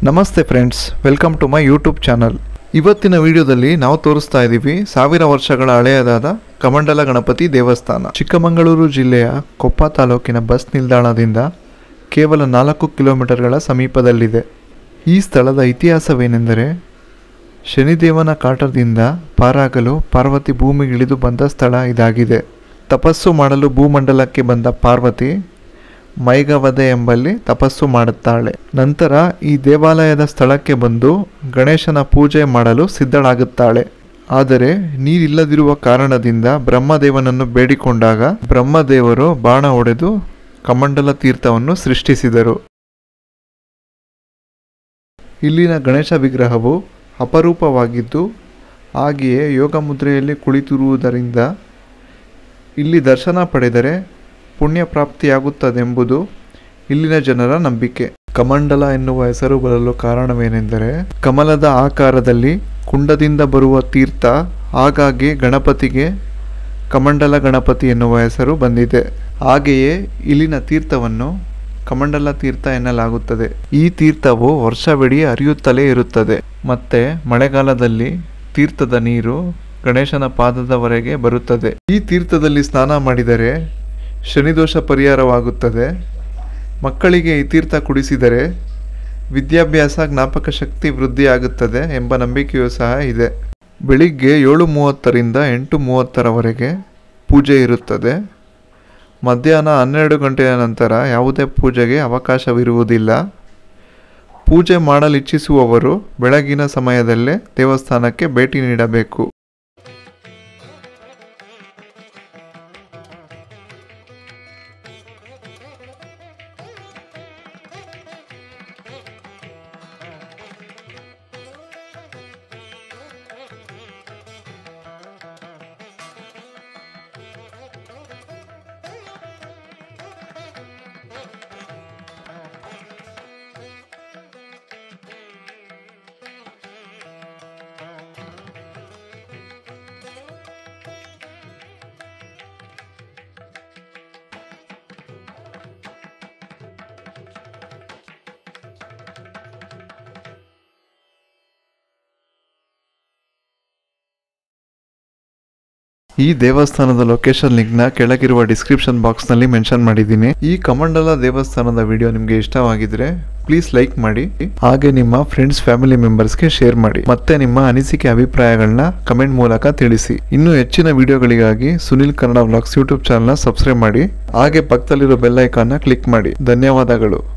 ನಮಸ್ತೆ friends welcome to my YouTube channel ಇವತ್ತಿನ ವಿಡಿಯೋದಲ್ಲಿ ನಾವು ತೋರಿಸ್ತಾ ಇದ್ದೀವಿ ಸಾವಿರ ವರ್ಷಗಳ ಹಳೆಯದಾದ ಕಮಂಡಲ ಗಣಪತಿ ದೇವಸ್ಥಾನ ಚಿಕ್ಕಮಗಳೂರು ಜಿಲ್ಲೆಯ ಕೊಪ್ಪ ತಾಲೂಕಿನ ಬಸ್ ನಿಲ್ದಾಣದಿಂದ ಕೇವಲ ನಾಲ್ಕು ಕಿಲೋಮೀಟರ್ಗಳ ಸಮೀಪದಲ್ಲಿದೆ ಈ ಸ್ಥಳದ ಇತಿಹಾಸವೇನೆಂದರೆ ಶನಿದೇವನ ಕಾಟದಿಂದ ಪಾರಾಗಲು ಪಾರ್ವತಿ ಭೂಮಿಗಿಳಿದು ಬಂದ ಸ್ಥಳ ಇದಾಗಿದೆ ತಪಸ್ಸು ಮಾಡಲು ಭೂಮಂಡಲಕ್ಕೆ ಬಂದ ಪಾರ್ವತಿ ಮೈಗವದೆ ಎಂಬಲ್ಲಿ ತಪಸ್ಸು ಮಾಡುತ್ತಾಳೆ ನಂತರ ಈ ದೇವಾಲಯದ ಸ್ಥಳಕ್ಕೆ ಬಂದು ಗಣೇಶನ ಪೂಜೆ ಮಾಡಲು ಸಿದ್ಧಳಾಗುತ್ತಾಳೆ ಆದರೆ ನೀರಿಲ್ಲದಿರುವ ಕಾರಣದಿಂದ ಬ್ರಹ್ಮದೇವನನ್ನು ಬೇಡಿಕೊಂಡಾಗ ಬ್ರಹ್ಮದೇವರು ಬಾಣ ಹೊಡೆದು ಕಮಂಡಲ ತೀರ್ಥವನ್ನು ಸೃಷ್ಟಿಸಿದರು ಇಲ್ಲಿನ ಗಣೇಶ ವಿಗ್ರಹವು ಅಪರೂಪವಾಗಿದ್ದು ಹಾಗೆಯೇ ಯೋಗ ಮುದ್ರೆಯಲ್ಲಿ ಕುಳಿತಿರುವುದರಿಂದ ಇಲ್ಲಿ ದರ್ಶನ ಪಡೆದರೆ ಪುಣ್ಯ ಪ್ರಾಪ್ತಿಯಾಗುತ್ತದೆಂಬುದು ಇಲ್ಲಿನ ಜನರ ನಂಬಿಕೆ ಕಮಂಡಲ ಎನ್ನುವ ಹೆಸರು ಬರಲು ಕಾರಣವೇನೆಂದರೆ ಕಮಲದ ಆಕಾರದಲ್ಲಿ ಕುಂಡದಿಂದ ಬರುವ ತೀರ್ಥ ಹಾಗಾಗಿ ಗಣಪತಿಗೆ ಕಮಂಡಲ ಗಣಪತಿ ಎನ್ನುವ ಹೆಸರು ಬಂದಿದೆ ಹಾಗೆಯೇ ಇಲ್ಲಿನ ತೀರ್ಥವನ್ನು ಕಮಂಡಲ ತೀರ್ಥ ಎನ್ನಲಾಗುತ್ತದೆ ಈ ತೀರ್ಥವು ವರ್ಷವಿಡೀ ಹರಿಯುತ್ತಲೇ ಇರುತ್ತದೆ ಮತ್ತೆ ಮಳೆಗಾಲದಲ್ಲಿ ತೀರ್ಥದ ನೀರು ಗಣೇಶನ ಪಾದದವರೆಗೆ ಬರುತ್ತದೆ ಈ ತೀರ್ಥದಲ್ಲಿ ಸ್ನಾನ ಮಾಡಿದರೆ ಶನಿದೋಷ ಪರಿಹಾರವಾಗುತ್ತದೆ ಮಕ್ಕಳಿಗೆ ಈ ತೀರ್ಥ ಕುಡಿಸಿದರೆ ವಿದ್ಯಾಭ್ಯಾಸ ಜ್ಞಾಪಕ ಶಕ್ತಿ ವೃದ್ಧಿಯಾಗುತ್ತದೆ ಎಂಬ ನಂಬಿಕೆಯೂ ಸಹ ಇದೆ ಬೆಳಿಗ್ಗೆ ಏಳು ಮೂವತ್ತರಿಂದ ಎಂಟು ಮೂವತ್ತರವರೆಗೆ ಪೂಜೆ ಇರುತ್ತದೆ ಮಧ್ಯಾಹ್ನ ಹನ್ನೆರಡು ಗಂಟೆಯ ನಂತರ ಯಾವುದೇ ಪೂಜೆಗೆ ಅವಕಾಶವಿರುವುದಿಲ್ಲ ಪೂಜೆ ಮಾಡಲಿಚ್ಛಿಸುವವರು ಬೆಳಗಿನ ಸಮಯದಲ್ಲೇ ದೇವಸ್ಥಾನಕ್ಕೆ ಭೇಟಿ ನೀಡಬೇಕು ಈ ದೇವಸ್ಥಾನದ ಲೊಕೇಶನ್ ಲಿಂಕ್ನ ಕೆಳಗಿರುವ ಡಿಸ್ಕ್ರಿಪ್ಷನ್ ಬಾಕ್ಸ್ನಲ್ಲಿ ಮೆನ್ಷನ್ ಮಾಡಿದ್ದೀನಿ ಈ ಕಮಂಡಲ ದೇವಸ್ಥಾನದ ವಿಡಿಯೋ ನಿಮಗೆ ಇಷ್ಟವಾಗಿದ್ರೆ ಪ್ಲೀಸ್ ಲೈಕ್ ಮಾಡಿ ಹಾಗೆ ನಿಮ್ಮ ಫ್ರೆಂಡ್ಸ್ ಫ್ಯಾಮಿಲಿ ಮೆಂಬರ್ಸ್ಗೆ ಶೇರ್ ಮಾಡಿ ಮತ್ತೆ ನಿಮ್ಮ ಅನಿಸಿಕೆ ಅಭಿಪ್ರಾಯಗಳನ್ನ ಕಮೆಂಟ್ ಮೂಲಕ ತಿಳಿಸಿ ಇನ್ನು ಹೆಚ್ಚಿನ ವಿಡಿಯೋಗಳಿಗಾಗಿ ಸುನಿಲ್ ಕನ್ನಡ ವ್ಲಾಗ್ಸ್ ಯೂಟ್ಯೂಬ್ ಚಾನಲ್ನ ಸಬ್ಸ್ಕ್ರೈಬ್ ಮಾಡಿ ಹಾಗೆ ಪಕ್ಕದಲ್ಲಿರೋ ಬೆಲ್ ಐಕಾನ್ನ ಕ್ಲಿಕ್ ಮಾಡಿ ಧನ್ಯವಾದಗಳು